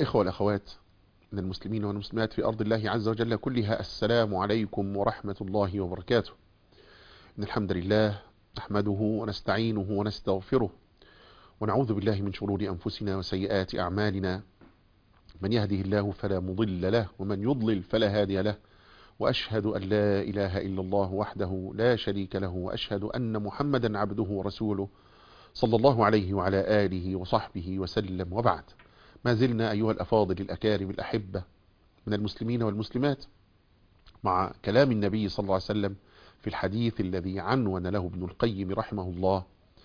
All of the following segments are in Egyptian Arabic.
الإخوة والأخوات من المسلمين والمسلمات في أرض الله عز وجل كلها السلام عليكم ورحمة الله وبركاته إن الحمد لله نحمده ونستعينه ونستغفره ونعوذ بالله من شرور أنفسنا وسيئات أعمالنا من يهده الله فلا مضل له ومن يضلل فلا هادي له وأشهد أن لا إله إلا الله وحده لا شريك له وأشهد أن محمدا عبده ورسوله صلى الله عليه وعلى آله وصحبه وسلم وبعد ما زلنا أيها الأفاضل الأكارم الأحبة من المسلمين والمسلمات مع كلام النبي صلى الله عليه وسلم في الحديث الذي عنون له ابن القيم رحمه الله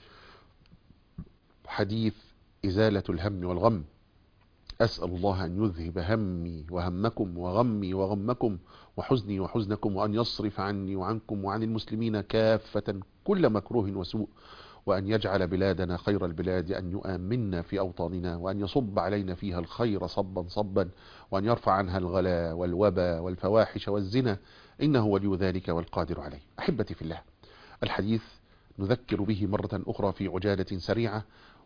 حديث إزالة الهم والغم أسأل الله أن يذهب همي وهمكم وغمي وغمكم وحزني وحزنكم وأن يصرف عني وعنكم وعن المسلمين كافة كل مكروه وسوء وأن يجعل بلادنا خير البلاد أن يؤمننا في أوطاننا وأن يصب علينا فيها الخير صبا صبا وأن يرفع عنها الغلاء والوبا والفواحش والزنا إنه ولي ذلك والقادر عليه أحبتي في الله الحديث نذكر به مرة أخرى في عجالة سريعة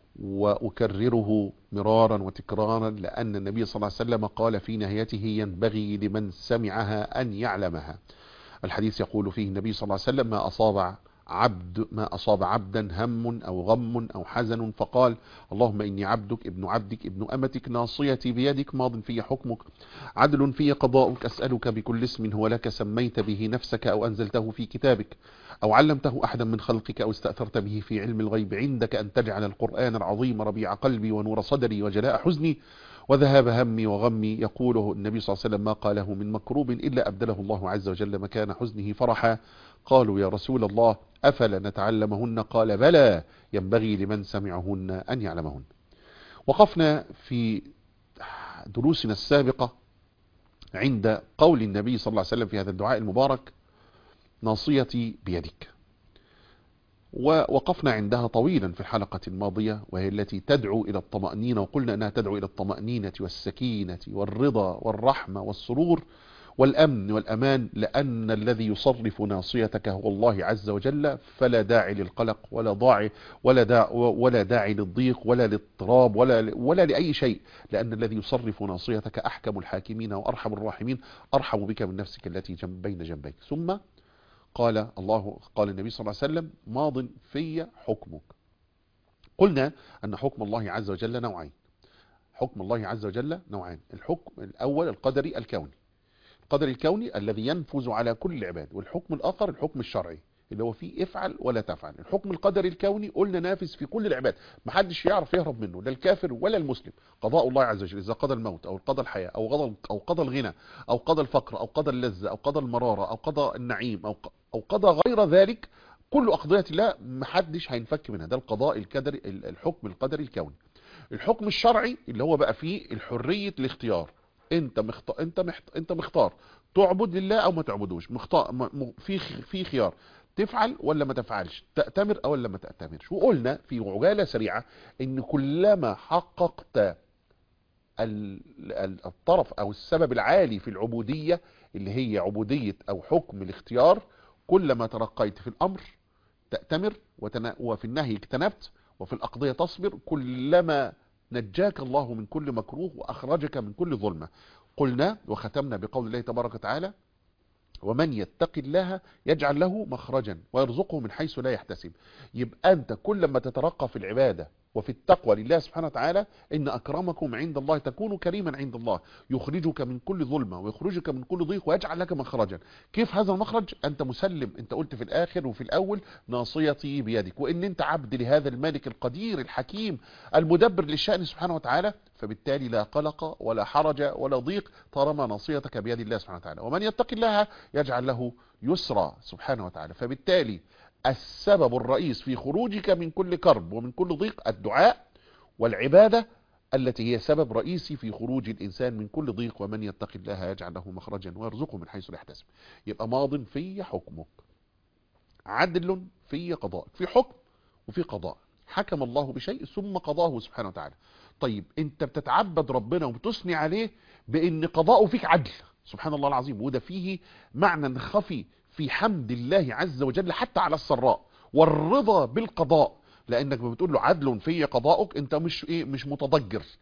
وأكرره مرارا وتكرارا لأن النبي صلى الله عليه وسلم قال في نهايته ينبغي لمن سمعها أن يعلمها الحديث يقول فيه النبي صلى الله عليه وسلم ما أصاب عبد ما أصاب عبدا هم أو غم أو حزن فقال اللهم إني عبدك ابن عبدك ابن أمتك ناصيتي بيدك ماض في حكمك عدل في قضاؤك أسألك بكل اسم هو لك سميت به نفسك أو أنزلته في كتابك أو علمته أحدا من خلقك أو استأثرت به في علم الغيب عندك أن تجعل القرآن العظيم ربيع قلبي ونور صدري وجلاء حزني وذهاب همي وغمي يقوله النبي صلى الله عليه وسلم ما قاله من مكروب إلا أبدله الله عز وجل مكان حزنه فرحا قالوا يا رسول الله أفلا نتعلمهن قال بلى ينبغي لمن سمعهن أن يعلمهن وقفنا في دروسنا السابقة عند قول النبي صلى الله عليه وسلم في هذا الدعاء المبارك ناصيتي بيدك ووقفنا عندها طويلا في الحلقة الماضية وهي التي تدعو إلى الطمأنينة وقلنا أنها تدعو إلى الطمأنينة والسكينة والرضا والرحمة والسرور والأمن والأمان لأن الذي يصرف ناصيتك هو الله عز وجل فلا داعي للقلق ولا ضاعي ولا داعي, ولا داعي للضيق ولا للاضطراب ولا ولا لأي شيء لأن الذي يصرف ناصيتك أحكم الحاكمين وأرحم الراحمين أرحم بك من نفسك التي جنب بين جنبيك ثم قال الله قال النبي صلى الله عليه وسلم ماض في حكمك قلنا أن حكم الله عز وجل نوعين حكم الله عز وجل نوعين الحكم الأول القدري الكوني القدر الكوني الذي ينفذ على كل العباد والحكم الآخر الحكم الشرعي اللي هو فيه افعل ولا تفعل الحكم القدري الكوني قلنا نافذ في كل العباد محدش يعرف يهرب منه لا الكافر ولا المسلم قضاء الله عز وجل إذا قضى الموت أو قضى الحياة أو قضى أو قضى الغنى أو قضى الفقر أو قضى اللذة أو قضى المرارة أو قضى النعيم أو أو قضى غير ذلك كل أقضية الله محدش هينفك منها ده القضاء القدري الحكم القدري الكوني الحكم الشرعي اللي هو بقى فيه الحرية الاختيار انت مختار انت مخت... انت مختار تعبد لله او ما تعبدوش مختار م... في في خيار تفعل ولا ما تفعلش تأتمر او ولا ما تأتمرش وقلنا في عجالة سريعة ان كلما حققت الطرف او السبب العالي في العبودية اللي هي عبودية او حكم الاختيار كلما ترقيت في الامر تأتمر وتن... وفي النهي اجتنبت وفي الاقضية تصبر كلما نجاك الله من كل مكروه وأخرجك من كل ظلمة قلنا وختمنا بقول الله تبارك وتعالى ومن يتق الله يجعل له مخرجا ويرزقه من حيث لا يحتسب يبقى أنت كل ما تترقى في العبادة وفي التقوى لله سبحانه وتعالى إن أكرمكم عند الله تكون كريما عند الله يخرجك من كل ظلمة ويخرجك من كل ضيق ويجعل لك مخرجا كيف هذا المخرج أنت مسلم أنت قلت في الآخر وفي الأول ناصيتي بيدك وإن أنت عبد لهذا الملك القدير الحكيم المدبر للشأن سبحانه وتعالى فبالتالي لا قلق ولا حرج ولا ضيق طالما ناصيتك بيد الله سبحانه وتعالى ومن يتق الله يجعل له يسرا سبحانه وتعالى فبالتالي السبب الرئيس في خروجك من كل كرب ومن كل ضيق الدعاء والعبادة التي هي سبب رئيسي في خروج الإنسان من كل ضيق ومن يتق الله يجعل له مخرجا ويرزقه من حيث لا يحتسب يبقى ماض في حكمك عدل في قضاء في حكم وفي قضاء حكم الله بشيء ثم قضاه سبحانه وتعالى طيب انت بتتعبد ربنا وبتثني عليه بان قضاءه فيك عدل سبحان الله العظيم وده فيه معنى خفي في حمد الله عز وجل حتى على السراء والرضا بالقضاء لانك بتقول له عدل في قضاؤك انت مش ايه مش متضجر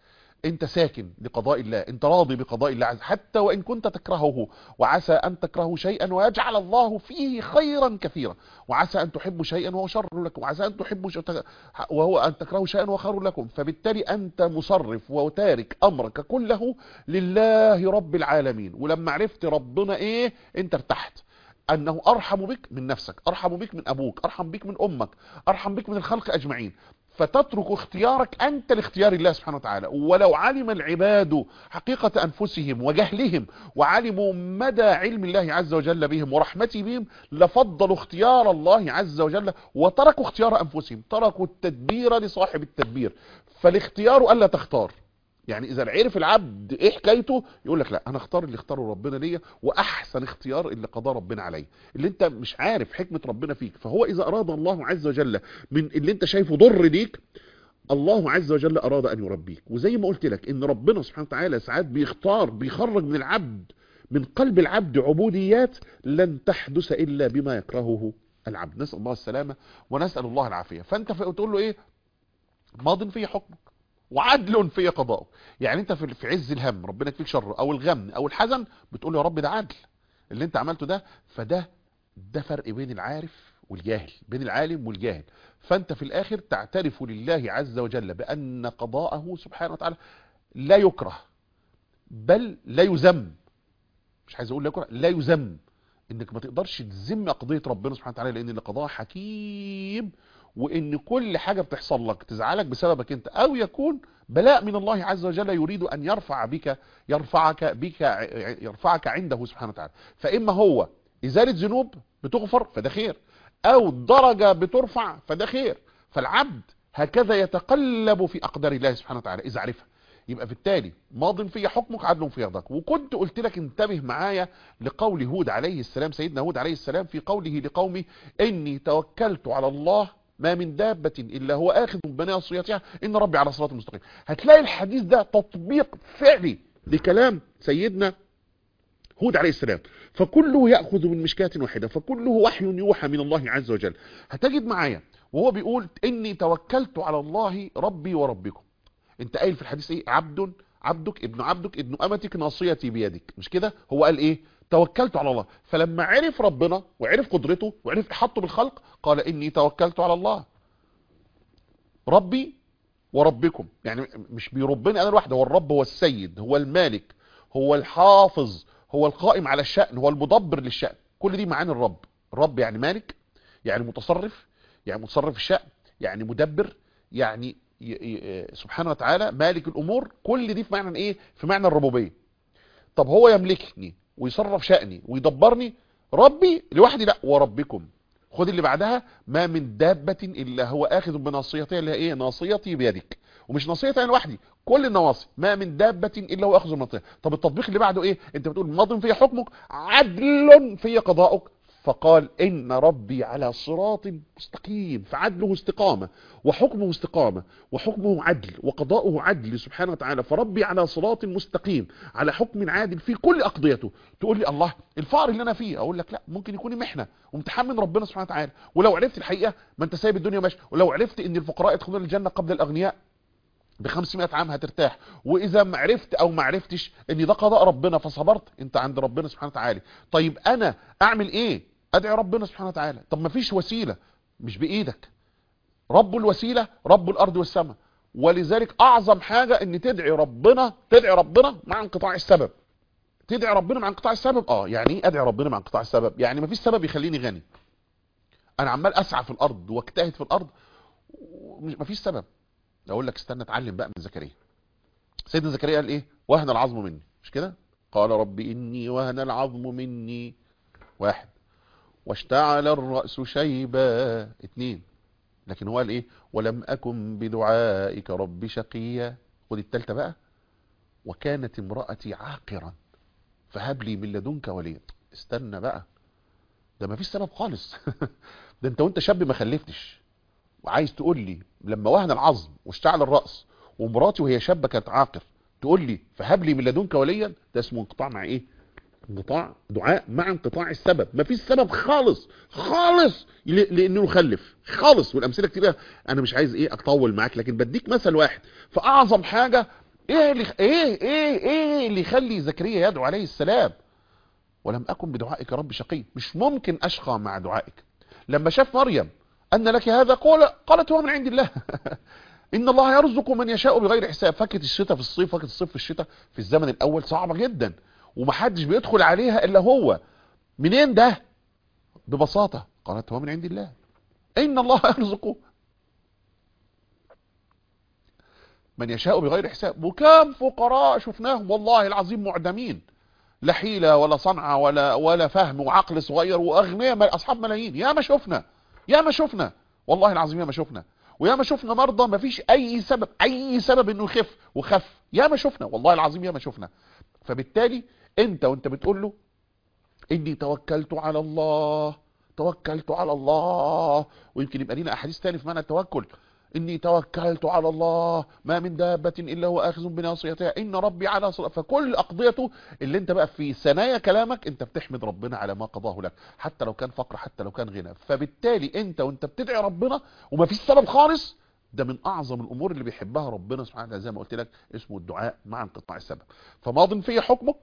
انت ساكن لقضاء الله انت راضي بقضاء الله عز حتى وان كنت تكرهه وعسى ان تكرهوا شيئا ويجعل الله فيه خيرا كثيرا وعسى ان تحبوا شيئا وهو شر لكم وعسى ان تحبوا شيئا وهو ان تكرهوا شيئا وهو خير لكم فبالتالي انت مصرف وتارك امرك كله لله رب العالمين ولما عرفت ربنا ايه انت ارتحت انه ارحم بك من نفسك ارحم بك من ابوك ارحم بك من امك ارحم بك من الخلق اجمعين فتترك اختيارك انت لاختيار الله سبحانه وتعالى ولو علم العباد حقيقة انفسهم وجهلهم وعلموا مدى علم الله عز وجل بهم ورحمته بهم لفضلوا اختيار الله عز وجل وتركوا اختيار انفسهم تركوا التدبير لصاحب التدبير فالاختيار الا تختار يعني اذا عرف العبد ايه حكايته يقول لك لا انا اختار اللي اختاره ربنا ليا واحسن اختيار اللي قضاه ربنا عليا اللي انت مش عارف حكمة ربنا فيك فهو اذا اراد الله عز وجل من اللي انت شايفه ضر ليك الله عز وجل اراد ان يربيك وزي ما قلت لك ان ربنا سبحانه وتعالى ساعات بيختار بيخرج من العبد من قلب العبد عبوديات لن تحدث الا بما يكرهه العبد نسال الله السلامه ونسال الله العافيه فانت تقول له ايه ماض في حكمك وعدل في قضاءه يعني انت في عز الهم ربنا يكفيك شر او الغم او الحزن بتقول له يا رب ده عدل اللي انت عملته ده فده ده فرق بين العارف والجاهل بين العالم والجاهل فانت في الاخر تعترف لله عز وجل بان قضاءه سبحانه وتعالى لا يكره بل لا يذم مش عايز اقول لا يكره لا يذم انك ما تقدرش تذم قضيه ربنا سبحانه وتعالى لان قضاء حكيم وان كل حاجة بتحصل لك تزعلك بسببك انت او يكون بلاء من الله عز وجل يريد ان يرفع بك يرفعك بك يرفعك عنده سبحانه وتعالى فاما هو ازالة ذنوب بتغفر فده خير او درجة بترفع فده خير فالعبد هكذا يتقلب في اقدار الله سبحانه وتعالى اذا عرفها يبقى بالتالي ماض في حكمك عدل في يرضاك وكنت قلت لك انتبه معايا لقول هود عليه السلام سيدنا هود عليه السلام في قوله لقومه اني توكلت على الله ما من دابة إلا هو آخذ بناصيتها إن ربي على صراط مستقيم هتلاقي الحديث ده تطبيق فعلي لكلام سيدنا هود عليه السلام فكله يأخذ من مشكاة واحدة فكله وحي يوحى من الله عز وجل هتجد معايا وهو بيقول إني توكلت على الله ربي وربكم انت قايل في الحديث ايه عبد عبدك ابن عبدك ابن امتك ناصيتي بيدك مش كده هو قال ايه توكلت على الله فلما عرف ربنا وعرف قدرته وعرف احاطه بالخلق قال اني توكلت على الله ربي وربكم يعني مش بيربني انا لوحدي هو الرب هو السيد هو المالك هو الحافظ هو القائم على الشأن هو المدبر للشأن كل دي معاني الرب الرب يعني مالك يعني متصرف يعني متصرف الشأن يعني مدبر يعني سبحانه وتعالى مالك الامور كل دي في معنى ايه في معنى الربوبيه طب هو يملكني ويصرف شأني ويدبرني ربي لوحدي لا وربكم خد اللي بعدها ما من دابة إلا هو آخذ بناصيتها اللي هي إيه ناصيتي بيدك ومش ناصيتي أنا لوحدي كل النواصي ما من دابة إلا هو آخذ بناصيتها طب التطبيق اللي بعده إيه أنت بتقول ماض في حكمك عدل في قضاؤك فقال إن ربي على صراط مستقيم فعدله استقامة وحكمه استقامة وحكمه عدل وقضاؤه عدل سبحانه وتعالى فربي على صراط مستقيم على حكم عادل في كل أقضيته تقول لي الله الفقر اللي أنا فيه أقول لك لا ممكن يكون محنة وامتحان من ربنا سبحانه وتعالى ولو عرفت الحقيقة ما أنت سايب الدنيا ماشي ولو عرفت إن الفقراء يدخلون الجنة قبل الأغنياء ب 500 عام هترتاح واذا ما عرفت او ما عرفتش ان ده قضاء ربنا فصبرت انت عند ربنا سبحانه وتعالى طيب انا اعمل ايه ادعي ربنا سبحانه وتعالى طب ما فيش وسيلة مش بايدك رب الوسيلة رب الارض والسماء ولذلك اعظم حاجة ان تدعي ربنا تدعي ربنا مع انقطاع السبب تدعي ربنا مع انقطاع السبب اه يعني ايه ادعي ربنا مع انقطاع السبب يعني ما فيش سبب يخليني غني انا عمال اسعى في الارض واجتهد في الارض ما فيش سبب اقول لك استنى اتعلم بقى من زكريا سيدنا زكريا قال ايه وهن العظم مني مش كده قال رب اني وهن العظم مني واحد واشتعل الرأس شيبا اتنين لكن هو قال ايه ولم اكن بدعائك رب شقيا خد التالتة بقى وكانت امرأتي عاقرا فهب لي من لدنك وليا استنى بقى ده ما فيش سبب خالص ده انت وانت شاب ما خلفتش وعايز تقول لي لما وهن العظم واشتعل الرأس ومراتي وهي شابة كانت عاقر تقول لي فهب لي من لدنك وليا ده اسمه انقطاع مع ايه انقطاع دعاء مع انقطاع السبب مفيش سبب خالص خالص لانه يخلف خالص والامثله كتير انا مش عايز ايه اطول معاك لكن بديك مثل واحد فاعظم حاجه ايه اللي ايه ايه ايه اللي يخلي زكريا يدعو عليه السلام ولم اكن بدعائك رب شقي مش ممكن اشقى مع دعائك لما شاف مريم ان لك هذا قال قالت هو من عند الله ان الله يرزق من يشاء بغير حساب فكت الشتاء في الصيف فكت الصيف في الشتاء في الزمن الاول صعبه جدا ومحدش بيدخل عليها الا هو منين ده ببساطه قالت هو من عند الله ان الله يرزق من يشاء بغير حساب وكم فقراء شفناهم والله العظيم معدمين لا حيلة ولا صنعة ولا ولا فهم وعقل صغير واغنياء اصحاب ملايين يا ما شفنا يا ما شفنا والله العظيم يا ما شفنا ويا ما شفنا مرضى ما فيش اي سبب اي سبب انه يخف وخف يا ما شفنا والله العظيم يا ما شفنا فبالتالي انت وانت بتقول له اني توكلت على الله توكلت على الله ويمكن يبقى لنا احاديث تاني في معنى التوكل اني توكلت على الله ما من دابة الا هو اخذ بناصيتها ان ربي على صلاة فكل اقضيته اللي انت بقى في ثنايا كلامك انت بتحمد ربنا على ما قضاه لك حتى لو كان فقر حتى لو كان غنى فبالتالي انت وانت بتدعي ربنا وما فيش سبب خالص ده من اعظم الامور اللي بيحبها ربنا سبحانه وتعالى زي ما قلت لك اسمه الدعاء مع انقطاع السبب فماض في حكمك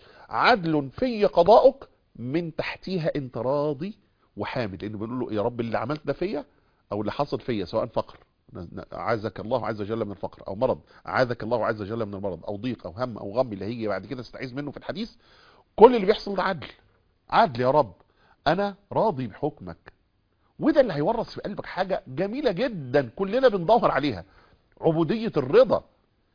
عدل في قضاؤك من تحتيها انت راضي وحامد لانه بيقول له يا رب اللي عملت ده فيا او اللي حصل فيا سواء فقر اعاذك الله عز وجل من الفقر او مرض اعاذك الله عز وجل من المرض او ضيق او هم او غم اللي هيجي بعد كده تستعيذ منه في الحديث كل اللي بيحصل ده عدل عدل يا رب انا راضي بحكمك وده اللي هيورث في قلبك حاجة جميلة جدا كلنا بندور عليها عبودية الرضا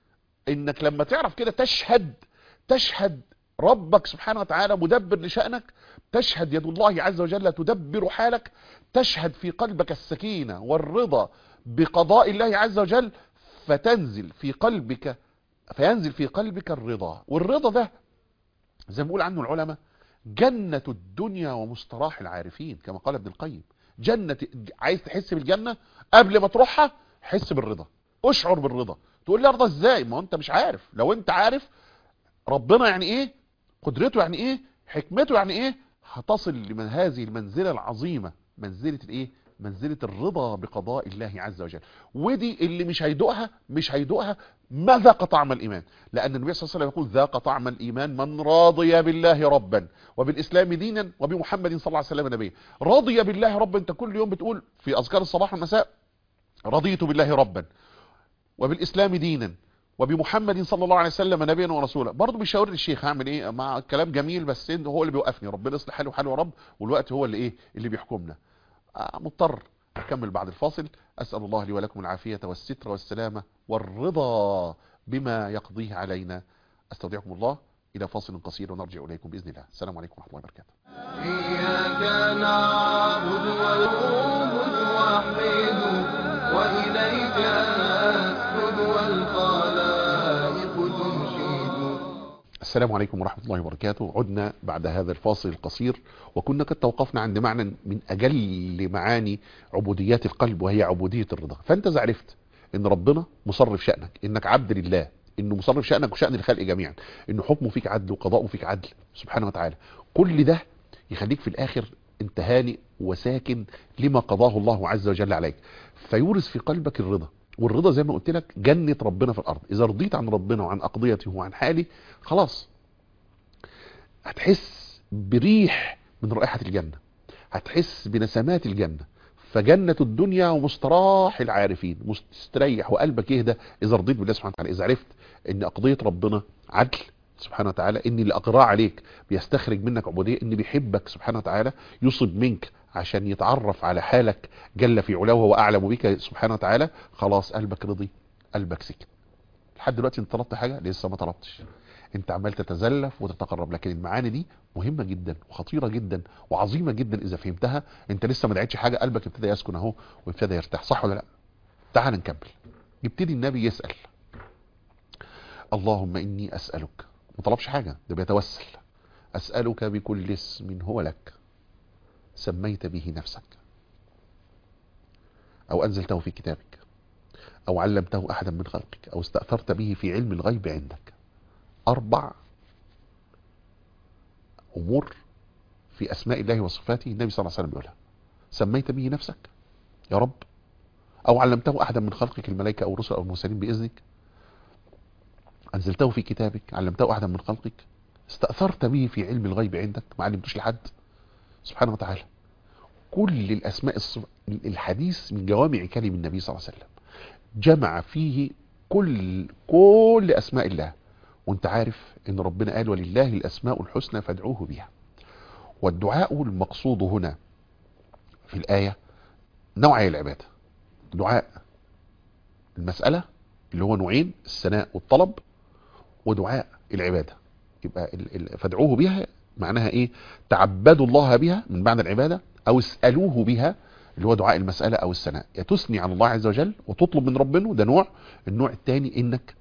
انك لما تعرف كده تشهد تشهد ربك سبحانه وتعالى مدبر لشأنك تشهد يد الله عز وجل تدبر حالك تشهد في قلبك السكينة والرضا بقضاء الله عز وجل فتنزل في قلبك فينزل في قلبك الرضا والرضا ده زي ما بيقول عنه العلماء جنة الدنيا ومستراح العارفين كما قال ابن القيم جنة عايز تحس بالجنة قبل ما تروحها حس بالرضا اشعر بالرضا تقول لي ارضى ازاي ما انت مش عارف لو انت عارف ربنا يعني ايه قدرته يعني ايه حكمته يعني ايه هتصل لمن هذه المنزلة العظيمة منزلة الايه منزلة الرضا بقضاء الله عز وجل ودي اللي مش هيدوقها مش هيدوقها ما ذاق طعم الإيمان لأن النبي صلى الله عليه وسلم يقول ذاق طعم الإيمان من راضي بالله ربا وبالإسلام دينا وبمحمد صلى الله عليه وسلم نبيا راضي بالله ربا أنت كل يوم بتقول في أذكار الصباح والمساء رضيت بالله ربا وبالإسلام دينا وبمحمد صلى الله عليه وسلم نبيا ورسولا برضه بيشاور الشيخ هعمل ايه مع كلام جميل بس هو اللي بيوقفني ربنا يصلح حاله وحاله يا رب والوقت هو اللي ايه اللي بيحكمنا مضطر أكمل بعد الفاصل أسأل الله لي ولكم العافية والستر والسلامة والرضا بما يقضيه علينا أستودعكم الله إلى فاصل قصير ونرجع إليكم بإذن الله السلام عليكم ورحمة الله وبركاته إياك نعبد ونعبد وحيد وإليك نسجد والخلائق تنشد السلام عليكم ورحمة الله وبركاته عدنا بعد هذا الفاصل القصير وكنا قد توقفنا عند معنى من أجل معاني عبوديات القلب وهي عبودية الرضا فأنت إذا عرفت أن ربنا مصرف شأنك أنك عبد لله أنه مصرف شأنك وشأن الخلق جميعا أنه حكمه فيك عدل وقضاؤه فيك عدل سبحانه وتعالى كل ده يخليك في الآخر انت هانئ وساكن لما قضاه الله عز وجل عليك فيورث في قلبك الرضا والرضا زي ما قلت لك جنة ربنا في الأرض إذا رضيت عن ربنا وعن أقضيته وعن حالي خلاص هتحس بريح من رائحة الجنة هتحس بنسمات الجنة فجنة الدنيا ومستراح العارفين مستريح وقلبك يهدى إذا رضيت بالله سبحانه وتعالى إذا عرفت أن أقضية ربنا عدل سبحانه وتعالى ان اللي اقراه عليك بيستخرج منك عبودية ان بيحبك سبحانه وتعالى يصب منك عشان يتعرف على حالك جل في علاه وهو اعلم بك سبحانه وتعالى خلاص قلبك رضي قلبك سكت لحد دلوقتي انت طلبت حاجة لسه ما طلبتش انت عمال تتزلف وتتقرب لكن المعاني دي مهمة جدا وخطيرة جدا وعظيمة جدا اذا فهمتها انت لسه ما دعيتش حاجة قلبك ابتدى يسكن اهو وابتدى يرتاح صح ولا لا تعال نكمل يبتدي النبي يسأل اللهم اني اسألك ما طلبش حاجة ده بيتوسل أسألك بكل اسم هو لك سميت به نفسك أو أنزلته في كتابك أو علمته أحدا من خلقك أو استأثرت به في علم الغيب عندك أربع أمور في أسماء الله وصفاته النبي صلى الله عليه وسلم يقولها سميت به نفسك يا رب أو علمته أحدا من خلقك الملائكة أو الرسل أو المرسلين بإذنك انزلته في كتابك علمته احدا من خلقك استاثرت به في علم الغيب عندك ما علمتوش لحد سبحانه وتعالى كل الاسماء الصف... الحديث من جوامع كلم النبي صلى الله عليه وسلم جمع فيه كل كل اسماء الله وانت عارف ان ربنا قال ولله الاسماء الحسنى فادعوه بها والدعاء المقصود هنا في الايه نوعي العباده دعاء المساله اللي هو نوعين الثناء والطلب ودعاء العباده يبقى ال- ال- فادعوه بها معناها ايه تعبدوا الله بها من معنى العباده او اسالوه بها اللي هو دعاء المساله او الثناء يا تثني على الله عز وجل وتطلب من ربنا ده نوع النوع الثاني انك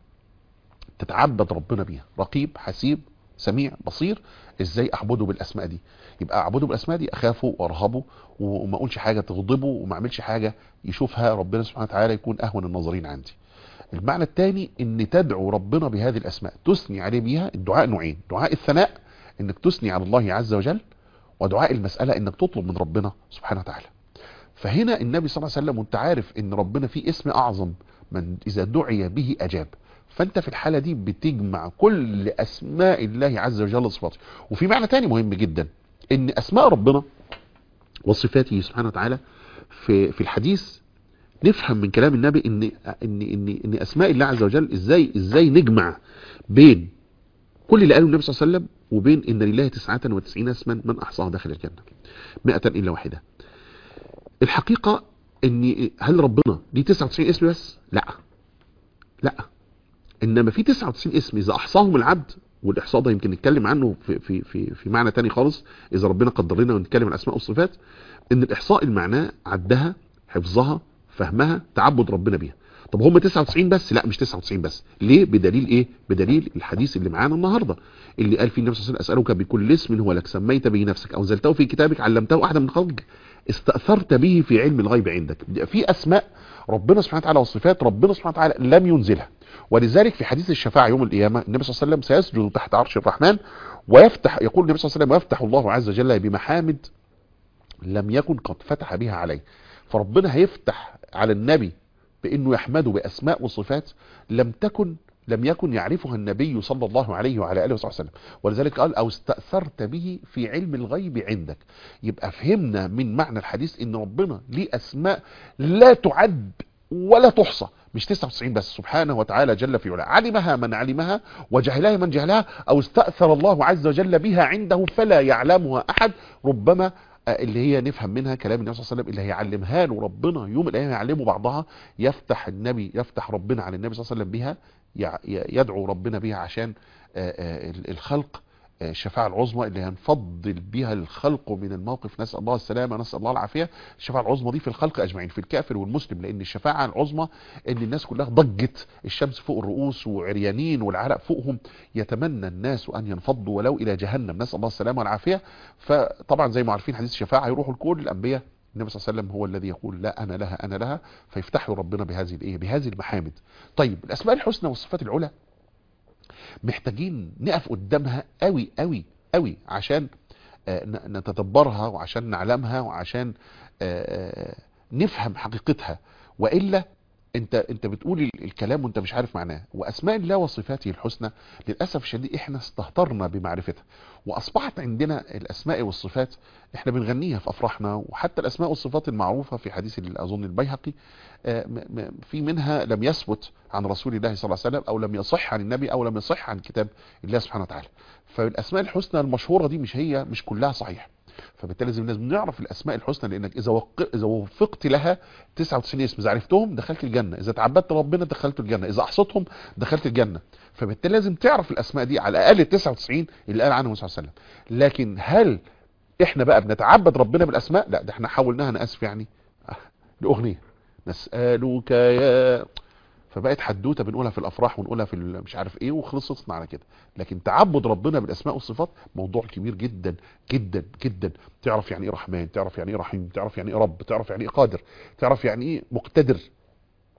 تتعبد ربنا بيها رقيب حسيب سميع بصير ازاي اعبده بالاسماء دي يبقى اعبده بالاسماء دي اخافه وارهبه وما اقولش حاجه تغضبه وما اعملش حاجه يشوفها ربنا سبحانه وتعالى يكون اهون الناظرين عندي المعنى الثاني ان تدعو ربنا بهذه الاسماء تثني عليه بيها الدعاء نوعين دعاء الثناء انك تثني على الله عز وجل ودعاء المساله انك تطلب من ربنا سبحانه وتعالى فهنا النبي صلى الله عليه وسلم وانت عارف ان ربنا فيه اسم اعظم من اذا دعي به اجاب فانت في الحاله دي بتجمع كل اسماء الله عز وجل وصفاته وفي معنى تاني مهم جدا ان اسماء ربنا وصفاته سبحانه وتعالى في في الحديث نفهم من كلام النبي ان ان ان ان اسماء الله عز وجل ازاي ازاي نجمع بين كل اللي قاله النبي صلى الله عليه وسلم وبين ان لله 99 اسما من احصاها داخل الجنه 100 الا واحده الحقيقه ان هل ربنا ليه 99 اسم بس لا لا انما في 99 اسم اذا احصاهم العبد والاحصاء ده يمكن نتكلم عنه في في في في معنى تاني خالص اذا ربنا قدر لنا ونتكلم عن الاسماء والصفات ان الاحصاء المعناه عدها حفظها فهمها تعبد ربنا بيها طب هم 99 بس لا مش 99 بس ليه بدليل ايه بدليل الحديث اللي معانا النهارده اللي قال فيه النبي صلى الله عليه وسلم اسالك بكل اسم هو لك سميت به نفسك او انزلته في كتابك علمته احدا من خلقك استاثرت به في علم الغيب عندك في اسماء ربنا سبحانه وتعالى وصفات ربنا سبحانه وتعالى لم ينزلها ولذلك في حديث الشفاعة يوم القيامة النبي صلى الله عليه وسلم سيسجد تحت عرش الرحمن ويفتح يقول النبي صلى الله عليه وسلم ويفتح الله عز وجل بمحامد لم يكن قد فتح بها عليه فربنا هيفتح على النبي بانه يحمده باسماء وصفات لم تكن لم يكن يعرفها النبي صلى الله عليه وعلى اله وصحبه وسلم ولذلك قال او استاثرت به في علم الغيب عندك يبقى فهمنا من معنى الحديث ان ربنا ليه اسماء لا تعد ولا تحصى مش 99 بس سبحانه وتعالى جل في علاه علمها من علمها وجهلها من جهلها او استأثر الله عز وجل بها عنده فلا يعلمها احد ربما اللي هي نفهم منها كلام النبي صلى الله عليه وسلم اللي هيعلمها له ربنا يوم الايام يعلموا بعضها يفتح النبي يفتح ربنا على النبي صلى الله عليه وسلم بها يدعو ربنا بها عشان الخلق الشفاعة العظمى اللي هنفضل بها الخلق من الموقف نسأل الله السلامة نسأل الله العافية الشفاعة العظمى دي في الخلق أجمعين في الكافر والمسلم لأن الشفاعة العظمى أن الناس كلها ضجت الشمس فوق الرؤوس وعريانين والعرق فوقهم يتمنى الناس أن ينفضوا ولو إلى جهنم نسأل الله السلامة والعافية فطبعا زي ما عارفين حديث الشفاعة يروحوا لكل الأنبياء النبي صلى الله عليه وسلم هو الذي يقول لا أنا لها أنا لها فيفتحوا ربنا بهذه الإيه بهذه المحامد طيب الأسماء الحسنى والصفات العلى محتاجين نقف قدامها قوي قوي قوي عشان نتدبرها وعشان نعلمها وعشان نفهم حقيقتها والا انت انت بتقول الكلام وانت مش عارف معناه واسماء الله وصفاته الحسنى للاسف الشديد احنا استهترنا بمعرفتها واصبحت عندنا الاسماء والصفات احنا بنغنيها في افراحنا وحتى الاسماء والصفات المعروفه في حديث اظن البيهقي في منها لم يثبت عن رسول الله صلى الله عليه وسلم او لم يصح عن النبي او لم يصح عن كتاب الله سبحانه وتعالى فالاسماء الحسنى المشهوره دي مش هي مش كلها صحيح فبالتالي لازم لازم نعرف الاسماء الحسنى لانك اذا وق... اذا وفقت لها 99 اسم اذا عرفتهم دخلت الجنه اذا تعبدت ربنا دخلت الجنه اذا احصتهم دخلت الجنه فبالتالي لازم تعرف الاسماء دي على الاقل 99 اللي قال عنهم صلى الله عليه وسلم لكن هل احنا بقى بنتعبد ربنا بالاسماء لا ده احنا حولناها انا اسف يعني لاغنيه نسالك يا فبقت حدوته بنقولها في الافراح ونقولها في مش عارف ايه وخلصتنا على كده لكن تعبد ربنا بالاسماء والصفات موضوع كبير جدا جدا جدا تعرف يعني ايه رحمن تعرف يعني ايه رحيم تعرف يعني ايه رب تعرف يعني ايه قادر تعرف يعني ايه مقتدر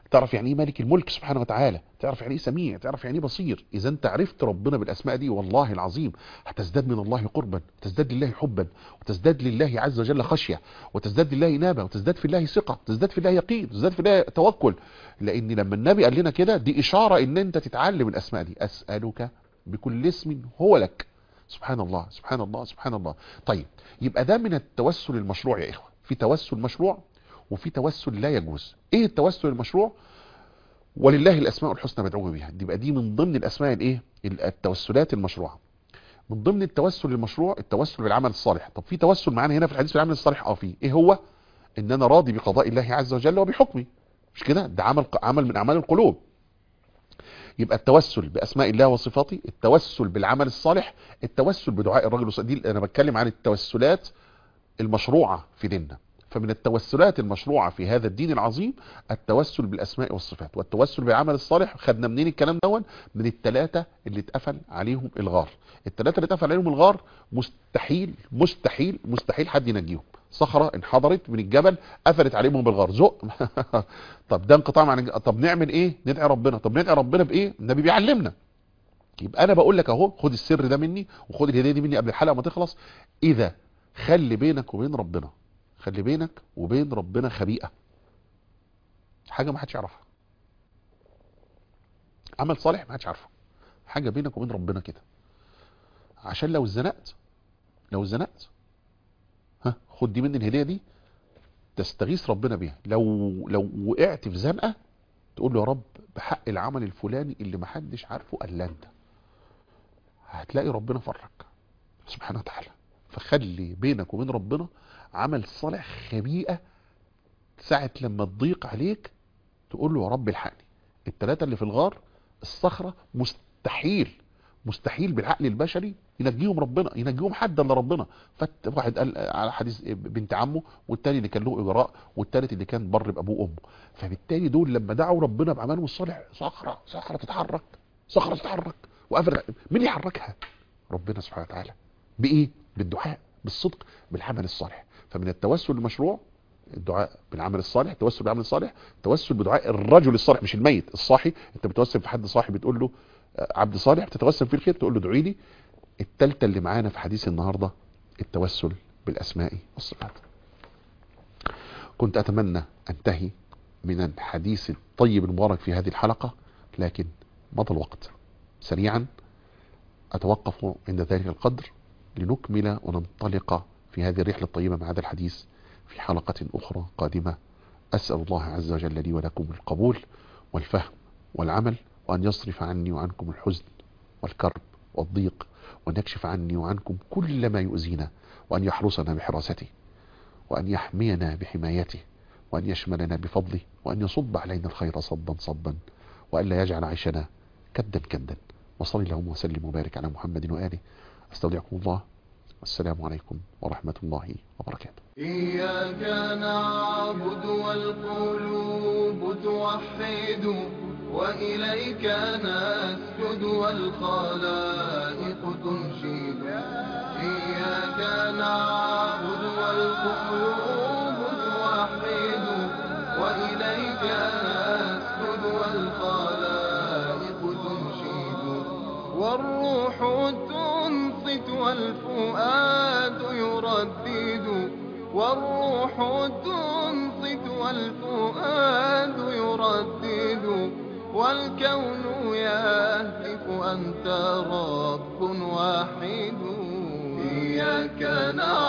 تعرف يعني ايه مالك الملك سبحانه وتعالى تعرف يعني ايه سميع تعرف يعني ايه بصير اذا انت عرفت ربنا بالاسماء دي والله العظيم هتزداد من الله قربا وتزداد لله حبا وتزداد لله عز وجل خشيه وتزداد لله انابه وتزداد في الله ثقه وتزداد في الله يقين وتزداد في الله توكل لان لما النبي قال لنا كده دي اشاره ان انت تتعلم الاسماء دي اسالك بكل اسم هو لك سبحان الله سبحان الله سبحان الله طيب يبقى ده من التوسل المشروع يا اخوه في توسل مشروع وفي توسل لا يجوز ايه التوسل المشروع ولله الاسماء الحسنى فادعوه بها دي يبقى دي من ضمن الاسماء الايه التوسلات المشروعه من ضمن التوسل المشروع التوسل بالعمل الصالح طب في توسل معانا هنا في الحديث بالعمل الصالح اه في ايه هو ان انا راضي بقضاء الله عز وجل وبحكمه مش كده ده عمل عمل من اعمال القلوب يبقى التوسل باسماء الله وصفاته التوسل بالعمل الصالح التوسل بدعاء الرجل الصالح دي انا بتكلم عن التوسلات المشروعه في ديننا فمن التوسلات المشروعه في هذا الدين العظيم التوسل بالاسماء والصفات والتوسل بالعمل الصالح خدنا منين الكلام دون من الثلاثه اللي اتقفل عليهم الغار الثلاثه اللي اتقفل عليهم الغار مستحيل مستحيل مستحيل حد ينجيهم صخره انحدرت من الجبل قفلت عليهم بالغار زق طب ده انقطاع عن طب نعمل ايه ندعي ربنا طب ندعي ربنا بايه النبي بيعلمنا يبقى انا بقول لك اهو خد السر ده مني وخد الهديه دي مني قبل الحلقه ما تخلص اذا خلي بينك وبين ربنا خلي بينك وبين ربنا خبيئه حاجه ما حدش يعرفها عمل صالح ما حدش عارفه حاجه بينك وبين ربنا كده عشان لو اتزنقت لو اتزنقت ها خد دي مني الهديه دي تستغيث ربنا بيها لو لو وقعت في زنقه تقول له يا رب بحق العمل الفلاني اللي ما حدش عارفه الا انت هتلاقي ربنا فرك سبحانه وتعالى فخلي بينك وبين ربنا عمل صالح خبيئه ساعه لما تضيق عليك تقول له يا رب الحقني الثلاثه اللي في الغار الصخره مستحيل مستحيل بالعقل البشري ينجيهم ربنا ينجيهم حد الا ربنا فواحد قال على حديث بنت عمه والتاني اللي كان له اجراء والتالت اللي كان بر بابوه وامه فبالتالي دول لما دعوا ربنا بعملهم الصالح صخره صخره تتحرك صخره تتحرك وقفل مين يحركها ربنا سبحانه وتعالى بايه بالدعاء بالصدق بالعمل الصالح فمن التوسل المشروع الدعاء بالعمل الصالح التوسل بالعمل الصالح التوسل بدعاء الرجل الصالح مش الميت الصاحي انت بتوسل في حد صاحي بتقول له عبد صالح بتتوسل فيه الخير تقول له ادعي لي التالتة اللي معانا في حديث النهاردة التوسل بالأسماء والصفات كنت أتمنى أنتهي من الحديث الطيب المبارك في هذه الحلقة لكن مضى الوقت سريعا أتوقف عند ذلك القدر لنكمل وننطلق في هذه الرحلة الطيبة مع هذا الحديث في حلقة أخرى قادمة أسأل الله عز وجل لي ولكم القبول والفهم والعمل وأن يصرف عني وعنكم الحزن والكرب والضيق وأن يكشف عني وعنكم كل ما يؤذينا وأن يحرسنا بحراسته وأن يحمينا بحمايته وأن يشملنا بفضله وأن يصب علينا الخير صبا صبا وأن لا يجعل عيشنا كدا كدا وصل اللهم وسلم وبارك على محمد وآله أستودعكم الله والسلام عليكم ورحمة الله وبركاته إياك نعبد والقلوب توحد وإليك نسجد والخلائق تنشد إياك نعبد والقلوب توحد وإليك نسجد والخلائق تنشد والروح تنصت والفؤاد يردد والروح تنصت والفؤاد يردد والكون يهتف أنت رب واحد إياك نعبد